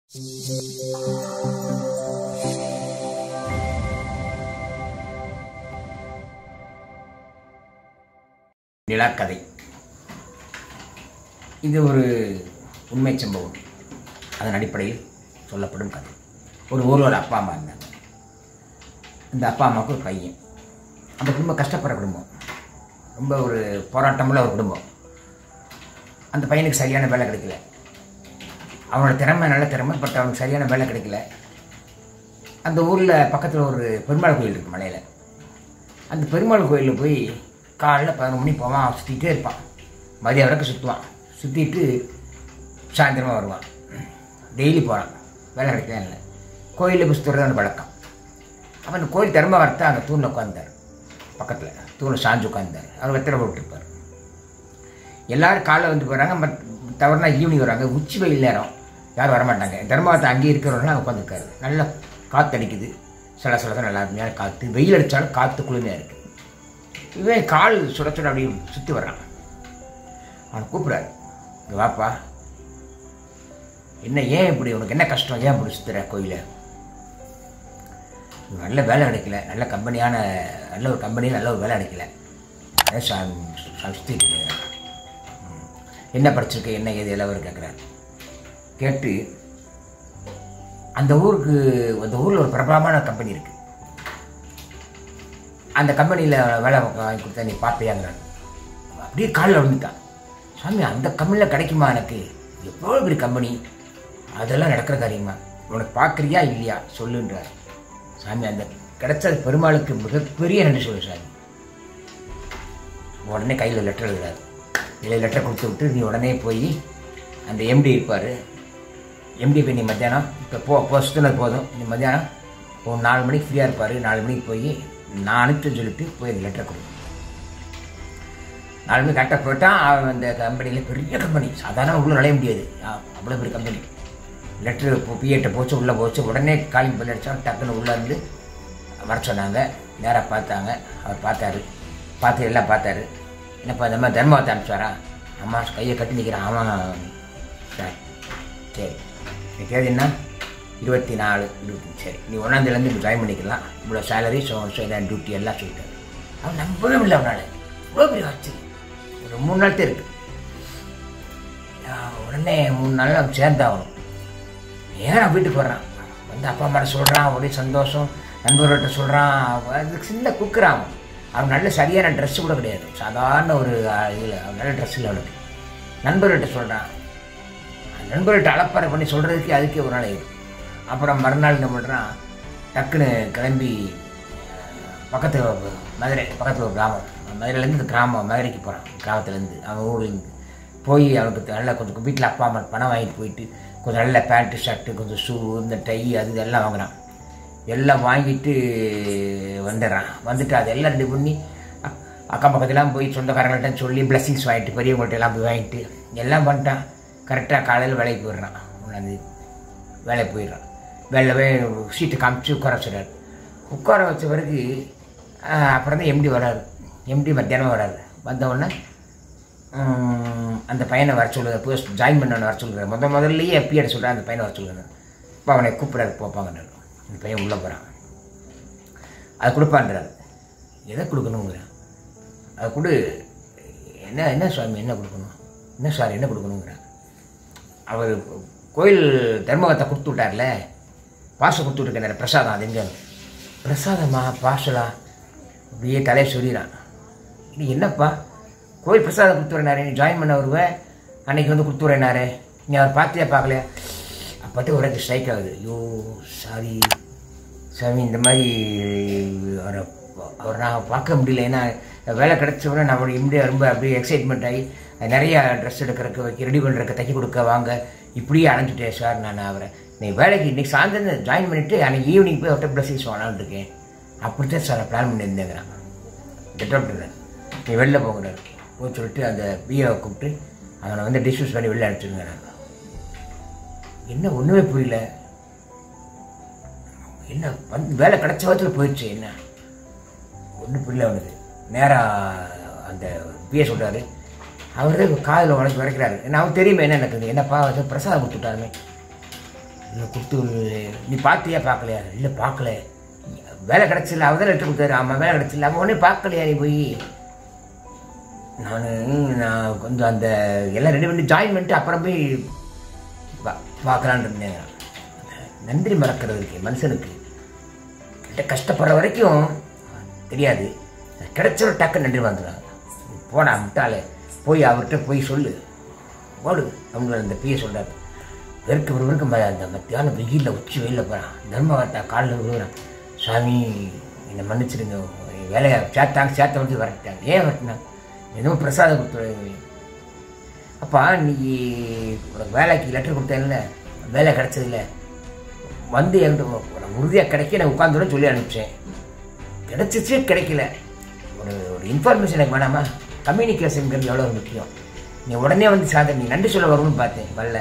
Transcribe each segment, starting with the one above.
நிலாக்கதை இது ஒரு உண்மை சம்பவம் அதன் அடிப்படையில் சொல்லப்படும் கதை ஒரு ஊரில் ஒரு அப்பா அம்மா இருந்தாங்க இந்த அப்பா அம்மாவுக்கு ஒரு பையன் அந்த குடும்பம் கஷ்டப்படுற குடும்பம் ரொம்ப ஒரு போராட்டமுள்ள ஒரு குடும்பம் அந்த பையனுக்கு சரியான வேலை கிடைக்கல அவனோட திறமை நல்ல திறமை பட் அவனுக்கு சரியான வேலை கிடைக்கல அந்த ஊரில் பக்கத்தில் ஒரு பெருமாள் கோயில் இருக்குது மலையில் அந்த பெருமாள் கோயிலில் போய் காலைல பதினொரு மணி போவான் அவன் சுற்றிட்டே இருப்பான் மதியம் வரைக்கும் சுற்றுவான் சுற்றிட்டு சாயந்தரமாக வருவான் டெய்லி போகிறான் வேலை கிடைக்கவே இல்லை கோயிலில் போய் சுற்றுறது அந்த பழக்கம் அவன் அந்த கோயில் திறமை வரத்த அந்த தூணில் உட்காந்தார் பக்கத்தில் தூணில் சாஞ்சு உட்காந்தார் அவர் வெத்தலை போட்டுருப்பார் எல்லாரும் காலைல வந்து போகிறாங்க மத் தவறுனா ஈவினிங் வராங்க உச்சி வெயில் நேரம் யாரும் வரமாட்டாங்க தர்மபுரத்தை அங்கேயே இருக்கிறவங்களாம் உட்காந்துருக்காரு நல்லா காற்று அடிக்குது சில சில நல்லா அருமையான காற்று வெயில் அடித்தாலும் காற்று குளுமையாக இருக்குது இவன் கால் சுட சுட அப்படியே சுற்றி வர்றான் அவனை கூப்பிட்றாரு இங்கே வாப்பா என்ன ஏன் இப்படி உனக்கு என்ன கஷ்டம் ஏன் இப்படி சுற்றுற கோயிலை நல்ல வேலை கிடைக்கல நல்ல கம்பெனியான நல்ல ஒரு கம்பெனி நல்ல ஒரு வேலை கிடைக்கல அதான் சா- சா- சுத்திட்டு இருக்கிறேன். ம். என்ன படிச்சிருக்க என்ன ஏது எல்லாம் அவர் கேட்குறாரு கேட்டு அந்த ஊருக்கு அந்த ஊரில் ஒரு பிரபலமான கம்பெனி இருக்குது அந்த கம்பெனியில் வேலை வாங்கி கொடுத்தா நீ பார்ப்பியாங்கிறான் அப்படியே காலில் விழுந்துட்டான் சாமி அந்த கம்பெனியில் கிடைக்குமா எனக்கு எவ்வளோ பெரிய கம்பெனி அதெல்லாம் நடக்கிற காரியமா உனக்கு பார்க்குறியா இல்லையா சொல்லுன்றார் சாமி அந்த கிடைச்சது பெருமாளுக்கு மிகப்பெரிய நன்றி சொல்லு சாமி உடனே கையில் லெட்டர் எழுதுறாரு இதில் லெட்டர் கொடுத்து விட்டு நீ உடனே போய் அந்த எம்டி இருப்பார் எம்டி போய் நீ மத்தியானம் இப்போ போ போ சுற்றுனது போதும் நீ மத்தியானம் ஒரு நாலு மணிக்கு ஃப்ரீயாக இருப்பார் நாலு மணிக்கு போய் நான் அனுப்பிச்சு சொல்லிட்டு போய் அந்த லெட்டரை கொடு நாலு மணி கரெக்டாக போயிட்டான் அவன் அந்த கம்பெனியில் பெரிய கம்பெனி சாதாரண உள்ளே நுழைய முடியாது அ- அவ்வளோ பெரிய கம்பெனி லெட்ரு பிஏட்ட போச்சு உள்ளே போச்சு உடனே காலிங் பண்ணி அடித்தா டக்குன்னு உள்ளே இருந்து வர சொன்னாங்க நேராக பார்த்தாங்க அவர் பார்த்தாரு பார்த்து எல்லாம் பார்த்தாரு என்னப்பா இந்த மாதிரி தர்மவத்தை அனுப்பிச்சாரா அம்மா கையை கட்டி நிற்கிறான் ஆமாம் சார் சரி நீ தேதி என்ன இருபத்தி நாலு இருபத்தி சரி நீ ஒன்றாந்தேதிலேருந்து ஜாயின் பண்ணிக்கலாம் இவ்வளோ சேலரி ஸோ ஸோ இதான் டியூட்டி எல்லாம் சொல்லிட்டாரு அவன் நம்பவே இல்லை அவனால் இவ்வளோ பெரிய ஆச்சரியம் ஒரு மூணு நாள் தான் இருக்கு ஆஹ் உடனே மூணு நாள் அவன் சேர்ந்தாகணும் நேராக வீட்டுக்கு வர்றான் வந்து அப்பா அம்மாட்ட சொல்கிறான் ஒரே சந்தோஷம் நண்பர்கள்ட்ட சொல்கிறான் அதுக்கு சின்ன குக்குறான் அவன் அவன் நல்ல சரியான ட்ரெஸ்ஸு கூட கிடையாது சாதாரண ஒரு இதில் அவன் நல்ல ட்ரெஸ் இல்லை அவனுக்கு நண்பர்கள்ட்ட சொல்கிறான் நண்பர்கள்ட்ட அலப்பறை பண்ணி சொல்கிறதுக்கு அதுக்கே ஒரு நாள் ஆயிடும் அப்புறம் மறுநாள் என்ன பண்ணுறான் டக்குன்னு கிளம்பி பக்கத்து மதுரை பக்கத்தில் ஒரு கிராமம் மதுரையிலேருந்து இந்த கிராமம் மதுரைக்கு போகிறான் கிராமத்துலேருந்து அவன் ஊர்லேருந்து போய் அவனுக்கு நல்ல கொஞ்சம் வீட்டில் அப்பா அம்மா பணம் வாங்கிட்டு போயிட்டு கொஞ்சம் நல்ல பேண்ட்டு ஷர்ட்டு கொஞ்சம் ஷூ இந்த டை அது இதெல்லாம் வாங்குறான் எல்லாம் வாங்கிட்டு வந்துடுறான் வந்துட்டு அதெல்லாம் ரெடி பண்ணி அ- அக்கம் பக்கத்துலாம் போய் சொந்தக்காரங்கள்ட்ட சொல்லி பிளஸ்ஸிங்ஸ் வாங்கிட்டு பெரியவங்கள்ட்ட எல்லாம் போய் வாங்கிட்டு எல்லாம் பண்ணிட்டான் கரெக்டாக காலையில் வேலைக்கு போயிடுறான் ஒன்றாந்தேதி வேலைக்கு போயிடுறான் வேலையில் போய் சீட்டு காமிச்சு உட்கார வச்சுறாரு உட்கார வச்ச பிறகு ஆஹ், அப்புறம் தான் எம்டி வராரு எம்டி மத்தியானம் வராரு வந்த உடனே உம், அந்த பையனை வர சொல்லுங்க போய் ஜாயின் பண்ணவனை வர சொல்லுங்க முத முதல்லயே பிஎட் சொல்கிறேன் அந்த பையனை வர சொல்லுங்க இப்போ அவனை கூப்பிடாரு போப்பாங்க அந்த பையன் உள்ளே போகிறான் அது கொடுப்பான்றாரு எதை கொடுக்கணுங்கிறான் அது கொடு என்ன என்ன சுவாமி என்ன கொடுக்கணும் என்ன சார் என்ன கொடுக்கணுங்கிறான் அவர் கோயில் தர்மகத்தை கொடுத்து விட்டார்ல பாசம் கொடுத்து விட்டுருக்காரு பிரசாதம் அது எங்கே பிரசாதமா பாசலா அப்படியே தலையை சொல்லிடுறான் இது என்னப்பா கோயில் பிரசாதம் கொடுத்து வரனாரு நீ ஜாயின் பண்ண வருவேன் அன்னைக்கு வந்து கொடுத்து வரேனாரு நீ அவர் பார்த்தியா பார்க்கலையா அப்போட்டு உனக்கு ஸ்ட்ரைக் ஆகுது ஐயோ சாரி சாமி இந்த மாதிரி அவரை அவர் நான் பார்க்க முடியல ஏன்னா வேலை கிடைச்ச உடனே நான் அவருடைய இம்மிடியாக ரொம்ப அப்படியே எக்ஸைட்மெண்ட் ஆகி நிறையா ட்ரெஸ் எடுக்கிறதுக்கு வைக்க ரெடி பண்ணுறதுக்கு தைக்க கொடுக்க வாங்க இப்படியே அலைஞ்சிட்டேன் சார் நான் அவரை நீ வேலைக்கு இன்னைக்கு சாயந்தரம் ஜாயின் பண்ணிவிட்டு அன்னைக்கு ஈவினிங் போய் அவர்கிட்ட பிளஸிங்ஸ் வாங்கலாம்னு இருக்கேன் அப்படித்தான் சார் நான் பிளான் பண்ணியிருந்தேங்கிறான் கெட்டப் நீ வெளில போங்கிறார் போய் சொல்லிட்டு அந்த பிஏவை கூப்பிட்டு அவனை வந்து டிஸ்மிஸ் பண்ணி வெளில அனுப்பிச்சிருங்கிறாங்க என்ன ஒன்றுமே புரியல என்ன வந்து வேலை கிடைச்ச விதத்தில் போயிடுச்சு என்ன ஒன்றும் புரியல அவனுக்கு நேராக அந்த பிஏ சொல்கிறாரு அவர் தான் காதில் உடச்சி வரைக்கிறாரு ஏன்னா அவன் தெரியுமே என்ன எனக்கு என்னப்பா அது பிரசாதம் கொடுத்துட்டாருமே இல்லை கொடுத்து நீ பார்த்தியா பார்க்கலையா இல்லை பார்க்கல வேலை கிடச்சில்ல அவர் தான் லெட்டர் கொடுத்தாரு ஆமாம் வேலை கிடச்சில்ல அவன் உடனே பார்க்கலையா நீ போய் நான் நான் கொஞ்சம் அந்த எல்லாம் ரெடி பண்ணி ஜாயின் பண்ணிட்டு அப்புறம் போய் பா- பார்க்கலான்னு இருந்தேன் நன்றி மறக்கிறது இருக்கு மனுஷனுக்கு கிட்ட கஷ்டப்படுற வரைக்கும் தெரியாது கிடைச்ச ஒரு டக்கு நன்றி வந்துடுறாங்க போடா முட்டாளே போய் அவர்கிட்ட போய் சொல்லு ஓடு அவங்க அந்த பிய சொல்கிறார் வெறுக்க வெறுக்க ம- அந்த மத்தியானம் வெயிலில் உச்சி வெயிலில் போகிறான் தர்மகர்த்தா காலில் விழுகிறான் சாமி என்னை மன்னிச்சிடுங்க வேலையை சேர்த்தாங்க சேர்த்த வந்து வரட்டாங்க ஏன் வரட்டினாங்க ஏதோ பிரசாதம் கொடுத்து அப்பா நீ உனக்கு வேலைக்கு லெட்டர் கொடுத்தேன்ல வேலை கிடைச்சதில்ல வந்து என்கிட்ட உனக்கு உறுதியாக கிடைக்க நான் உட்காந்துடும் சொல்லி அனுப்பிச்சேன் கிடைச்சிச்சு கிடைக்கல ஒரு ஒரு இன்ஃபர்மேஷன் எனக்கு வேணாமா கம்யூனிகேஷனுங்கிறது எவ்வளோ முக்கியம் நீ உடனே வந்து சாதனை நீ நன்றி சொல்ல வரும்னு பார்த்தேன் வரல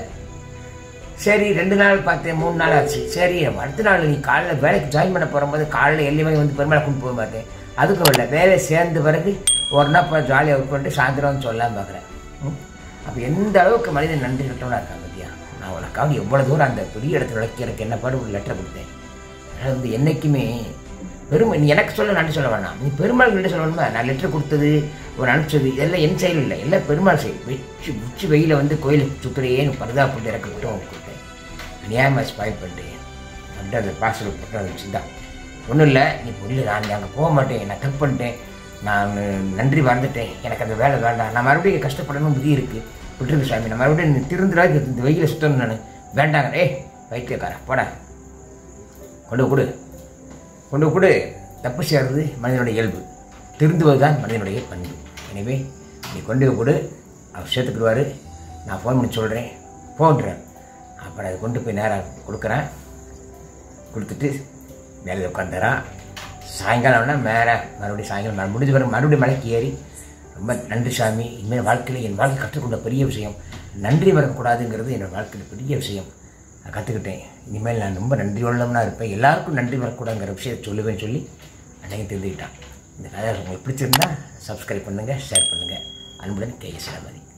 சரி ரெண்டு நாள் பார்த்தேன் மூணு நாள் ஆச்சு சரி அடுத்த நாள் நீ காலைல வேலைக்கு ஜாயின் பண்ண போகும்போது காலைல எல்லாமே வந்து பெருமாளை கொண்டு போக மாட்டேன் அதுக்கும் இல்லை வேலை சேர்ந்த பிறகு ஒரு நாள் இப்போ ஜாலியாக ஒர்க் பண்ணிட்டு சாயந்தரம் வந்து சொல்லலாம் பார்க்குறேன் அப்போ எந்த அளவுக்கு மனிதன் நன்றி கட்டவனாக இருக்கான் பத்தியா நான் உனக்காக எவ்வளோ தூரம் அந்த பெரிய இடத்துல உழைக்க எனக்கு என்ன பாடு ஒரு லெட்டர் கொடுத்தேன் அதனால் வந்து என்றைக்குமே பெருமை நீ எனக்கு சொல்ல நன்றி சொல்ல வேணாம் நீ பெருமாள் நன்றி சொல்லணுமா நான் லெட்டர் கொடுத்தது ஒரு அனுப்பிச்சது இதெல்லாம் என் செயல் இல்லை எல்லாம் பெருமாள் செயல் வெச்சு உச்சி வெயில வந்து கோயிலுக்கு சுற்றுறையே பரிதா போட்டு இறக்க விட்டு உனக்கு கொடுத்தேன் நியாயமாக ஸ்பாயில் பண்ணிட்டேன் அப்படின்ட்டு அந்த பார்சல் போட்டு அதை வச்சுதான் ஒன்றும் இல்லை நீ புரியல நான் அங்கே போக மாட்டேன் நான் தப்பு பண்ணிட்டேன் நான் நன்றி மறந்துட்டேன் எனக்கு அந்த வேலை வேண்டாம் நான் மறுபடியும் இங்க கஷ்டப்படணும் விதி இருக்குது விட்டுருக்கு சாமி நான் மறுபடியும் நீ திருந்துடா இந்த வெயில சுத்தணும் நான் வேண்டாங்க ஏய் வைத்தியக்காரா போடா கொண்டு கொடு கொண்டு கொடு தப்பு செய்கிறது மனிதனுடைய இயல்பு திருந்துவது தான் மனிதனுடைய பண்பு எனவே நீ கொண்டு போய் கொடு அவர் சேர்த்துக்கிடுவார் நான் ஃபோன் பண்ணி சொல்கிறேன் போன்றேன் அப்புறம் அதை கொண்டு போய் நேராக கொடுக்குறேன் கொடுத்துட்டு வேலையில் உட்காந்துறான் சாயங்காலம் ஆனால் மேலே மறுபடியும் சாயங்காலம் மறு- முடிஞ்ச பிறகு மறுபடியும் மலைக்கு ஏறி ரொம்ப நன்றி சாமி இனிமேல் வாழ்க்கையில் என் வாழ்க்கை கற்றுக்கொண்ட பெரிய விஷயம் நன்றி மறக்கக்கூடாதுங்கிறது என்னோட வாழ்க்கையில் பெரிய விஷயம் நான் கற்றுக்கிட்டேன் இனிமேல் நான் ரொம்ப நன்றி உள்ளவனாக இருப்பேன் எல்லாருக்கும் நன்றி வரக்கூடாதுங்கிற விஷயத்தை சொல்லுவேன்னு சொல்லி அன்னைக்கு தெரிஞ்சுக்கிட்டான் இந்த கதை உங்களுக்கு பிடிச்சிருந்தா சப்ஸ்கிரைப் பண்ணுங்கள் ஷேர் பண்ணுங்கள் அன்புடன் கே எஸ் ராமதி